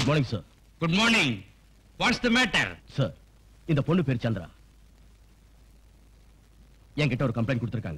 Good morning sir good morning what's the matter sir இந்த பொண்ணு பேர் சந்திரா என்கிட்ட ஒரு கம்ப்ளைண்ட் கொடுத்திருக்காங்க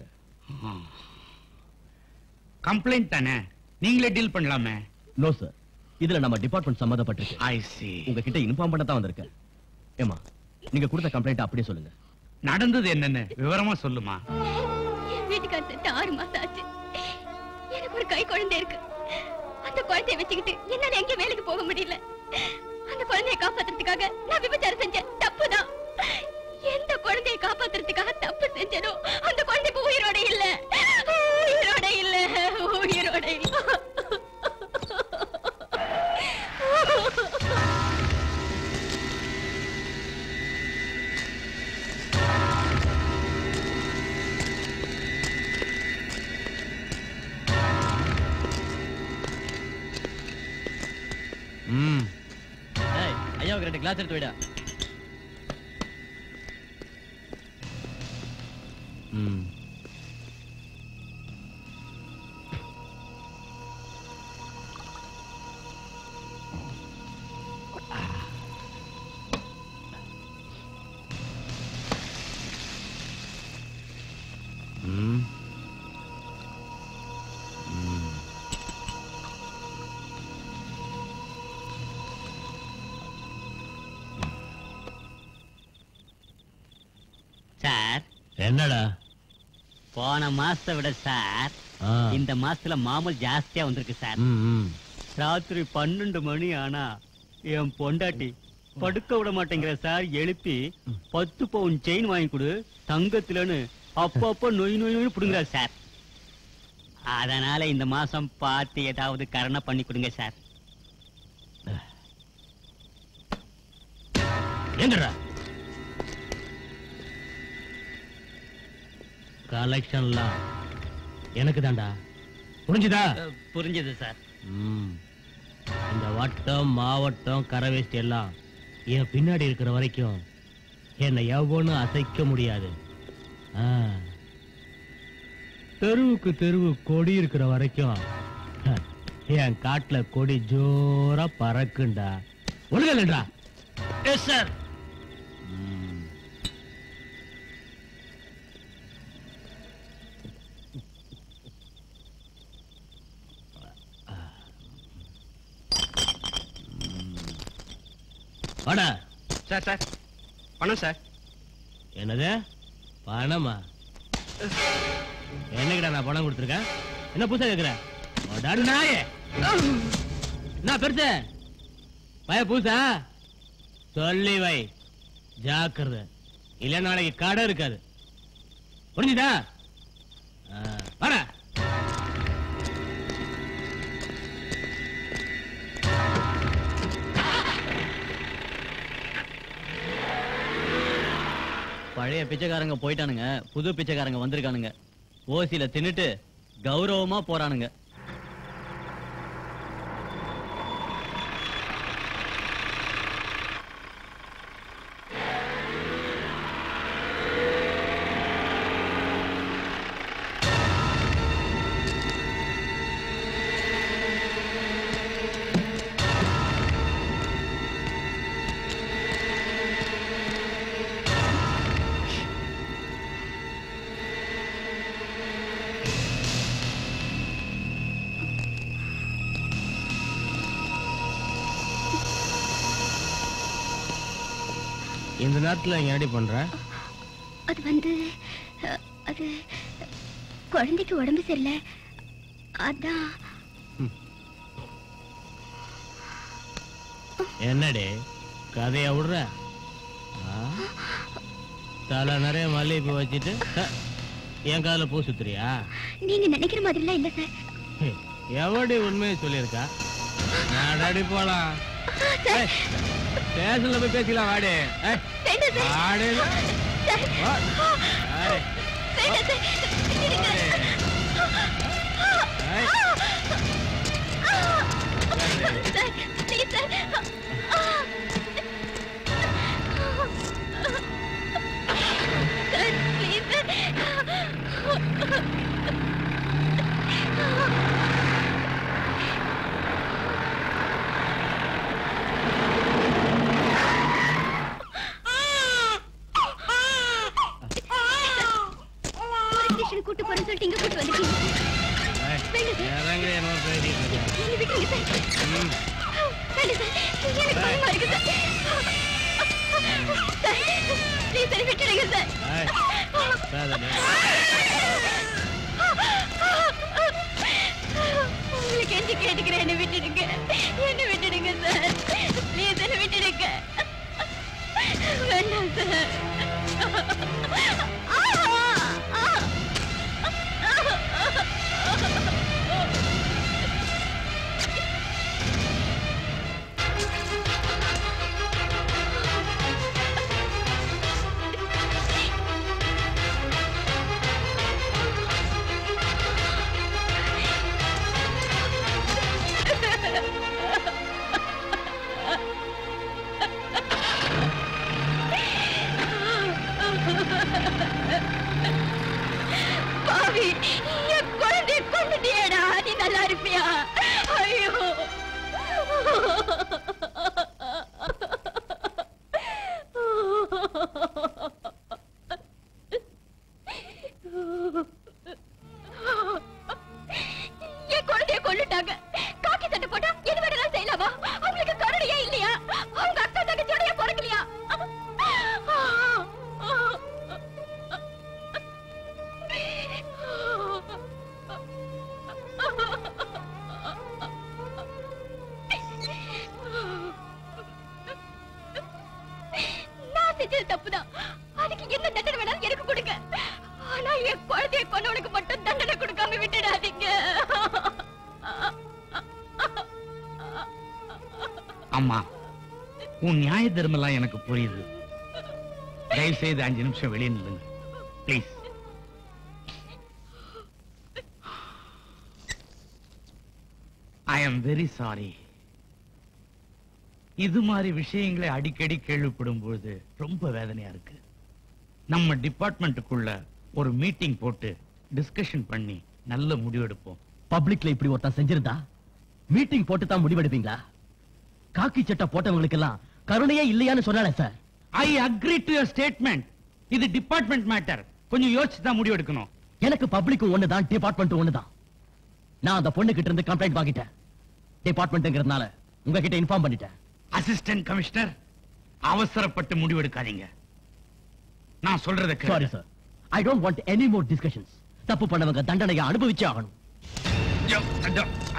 கம்ப்ளைண்ட் தானே நீங்களே டீல் பண்ணலாமே நோ சார் இதுல நம்ம டிபார்ட்மெண்ட் சம்மந்தப்பட்டிருக்கு ஐ சி உங்ககிட்ட இன்ஃபார்ம் பண்ண தான் வந்திருக்கேன் ஏமா நீங்க கொடுத்த கம்ப்ளைண்ட் அப்படியே சொல்லுங்க நடந்தது என்னன்னு விவரமா சொல்லுமா என் வீட்டுக்காரர் செத்து ஆறு மாசம் ஆச்சு எனக்கு ஒரு கை குழந்தை இருக்கு அந்த குழந்தைய வச்சுக்கிட்டு என்னால எங்கேயும் வேலைக்கு போக முடியல அந்த குழந்தைய காப்பாத்துறதுக்காக நான் விபச்சாரம் செஞ்சேன் தப்புதான் எந்த குழந்தைய காப்பாத்துறதுக்காக தப்பு செஞ்சனோ அந்த குழந்தை இப்ப உயிரோட இல்ல உயிரோட இல்ல உயிரோட இல்ல ம் ஐயாவுக்கு ரெண்டு கிளாஸ் எடுத்து விடா ம் ம் சார் என்னடா போன மாசத்தை விட சார் ஆ. இந்த மாசத்துல மாமூல் ஜாஸ்தியா வந்திருக்கு சார் ம், ம். ராத்திரி பன்னெண்டு மணி ஆனா என் பொண்டாட்டி படுக்க விட மாட்டேங்கிற சார் எழுப்பி பத்து பவுன் செயின் வாங்கி கொடு தங்கத்துலன்னு அப்பப்போ நொய் நொய் நொய் புடுங்குறா சார் அதனால இந்த மாசம் பார்த்து ஏதாவது கரணை பண்ணி கொடுங்க சார் எங்கடா கலெக்ஷன்லாம் எனக்கு தான்டா புரிஞ்சுதா புரிஞ்சது சார் ம். இந்த வட்டம் மாவட்டம் கரவேஷ்டி எல்லாம் என் பின்னாடி இருக்கிற வரைக்கும் என்னை எவனும் அசைக்க முடியாது ஆ. தெருவுக்கு தெருவு கொடி இருக்கிற வரைக்கும் ஹ, என் காட்டுல கொடி ஜோரா பறக்குண்டா ஒழுங்கா எஸ் சார் வாடா சார் சார் பணம் சார் என்னது பணமா என்னக்கிடா நான் பணம் கொடுத்துருக்கேன் என்ன புதுசா கேக்குற அடா நாயே என்ன பெருசு பய பூசா சொல்லி வை ஜாக்கிரதை இல்ல நாளைக்கு கடை இருக்காது புரிஞ்சுதா ஆ, வாடா பழைய பிச்சைக்காரங்க போயிட்டானுங்க புது பிச்சைக்காரங்க வந்திருக்கானுங்க ஓசியில தின்னுட்டு கௌரவமா போறானுங்க இந்த நேரத்துல இங்க என்னடி பண்ற அது வந்து அஹ், அது குழந்தைக்கு உடம்பு சரியில்லை அதான் என்னடி கதைய விடுற ஆ? தலை நிறைய மல்லிகைப்பூ வச்சுட்டு ஹ, என் காதுல பூ சுத்துறியா நீங்க நினைக்கிற மாதிரிலாம் இல்ல சார் ஹே, எவடி உண்மையை சொல்லியிருக்கா நடடி போலாம் ஏய், ஸ்டேஷன்ல போய் பேசிக்கலாம் வாடி ஏய், வேண்டாம் சார் வாடி. சார் வா. வாடி. வேண்டாம் சார் இருங்க. ஏய், sir please sir sir please sir எனக்கு பயமா இருக்கு சார் சார் ப்ளீஸ் சார் விட்டுடுங்க சார் ஏய், பேசாதே. உங்களுக்கு எஞ்சி கேட்டுக்கிறேன் என்ன விட்டுடுங்க என்ன விட்டுடுங்க சார் ப்ளீஸ் என்ன விட்டுடுங்க வேண்டாம் சார் பாவி என் குழந்தைய கொண்டுட்டியேடா நீ நல்லா இருப்பியா ஐயோ என் குழந்தைய கொண்டுட்டாங்க காக்கி சட்டை போட்டா எது வேணாலும் செய்யலாமா அவங்களுக்கு கருணையே இல்லையா அவங்க அக்கா தங்கச்சியோட ஏன் பிறக்கலையா நான் செஞ்சது தப்புதான் அதுக்கு என்ன தண்டனை வேணாலும் எனக்கு கொடுங்க ஆனா என் குழந்தைய கொண்டவனுக்கு மட்டும் தண்டனை கொடுக்காம விட்டுடாதீங்க அம்மா உன் நியாய தர்மம்லாம் எனக்கு புரியுது தயவு செய்து அஞ்சு நிமிஷம் வெளியே நில்லுங்க please I am very sorry இது மாதிரி விஷயங்களை அடிக்கடி கேள்விப்படும் பொழுது ரொம்ப வேதனையா இருக்கு நம்ம டிபார்ட்மெண்ட்டுக்குள்ள ஒரு மீட்டிங் போட்டு டிஸ்கஷன் பண்ணி நல்ல முடிவெடுப்போம் பப்ளிக்ல இப்படி ஒருத்தன் செஞ்சிருந்தா மீட்டிங் போட்டு தான் முடிவெடுப்பீங்களா காக்கி சட்டை போட்டவங்களுக்கு எல்லாம் கருணையே இல்லையான்னு சொன்னாலே sir I agree to your statement இது டிபார்ட்மெண்ட் மேட்டர் கொஞ்சம் யோசிச்சு தான் முடிவெடுக்கணும் எனக்கு பப்ளிக்கும் ஒண்ணுதான் டிபார்ட்மெண்ட் ஒண்ணுதான் நான் அந்த பொண்ணு கிட்ட இருந்து கம்ப்ளைண்ட் வாங்கிட்டேன் டிபார்ட்மெண்ட்ங்கிறதுனால உங்ககிட்ட இன்ஃபார்ம் பண்ணிட்டேன் அசிஸ்டன்ட் கமிஷனர் அவசரப்பட்டு முடிவெடுக்காதீங்க நான் சொல்றத sorry sir I don't want any more discussions தப்பு பண்ணவங்க தண்டனையை அனுபவிச்சே ஆகணும் சார்